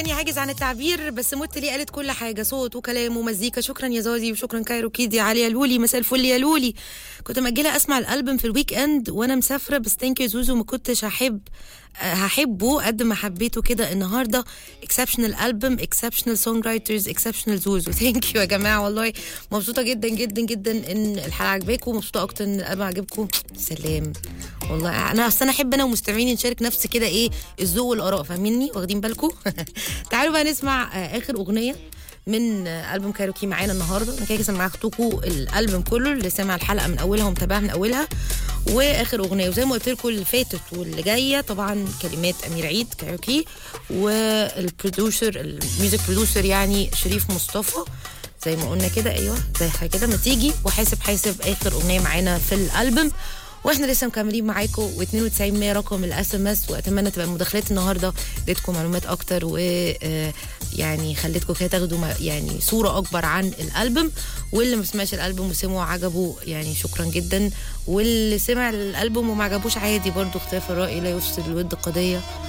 تاني عاجز عن التعبير بس مت لي قالت كل حاجه صوت وكلام ومزيكا شكرا يا زازي وشكرا كايرو كيدي علي يا لولي مساء الفل يا لولي كنت مأجلة اسمع الالبوم في الويك اند وانا مسافره بس ثانك يو زوزو ما كنتش هحب هحبه قد ما حبيته كده النهارده اكسبشنال البوم اكسبشنال سونج رايترز اكسبشنال زوزو ثانك يو يا جماعه والله مبسوطه جدا جدا جدا ان الحلقه عجباكم ومبسوطه اكتر ان الالبوم عجبكم سلام والله انا اصل انا احب انا ومستمعيني نشارك نفس كده ايه الذوق والاراء فاهميني واخدين بالكم تعالوا بقى نسمع آه، اخر اغنيه من آه، البوم كايروكي معانا النهارده انا كده كده سمعتكم الالبوم كله اللي سمع الحلقه من اولها ومتابعها من اولها واخر اغنيه وزي ما قلت لكم اللي فاتت واللي جايه طبعا كلمات امير عيد كايروكي والبروديوسر الميوزك بروديوسر يعني شريف مصطفى زي ما قلنا كده ايوه زي حاجه كده ما تيجي وحاسب حاسب اخر اغنيه معانا في الالبوم واحنا لسه مكملين معاكم و92 100 رقم الاس ام اس واتمنى تبقى المداخلات النهارده اديتكم معلومات اكتر و آه، يعني خليتكم كده تاخدوا ما- يعني صوره اكبر عن الالبوم واللي ما سمعش الالبوم وسمعه وعجبه يعني شكرا جدا واللي سمع الالبوم وما عجبوش عادي برضو اختلاف الراي لا يفسد الود قضيه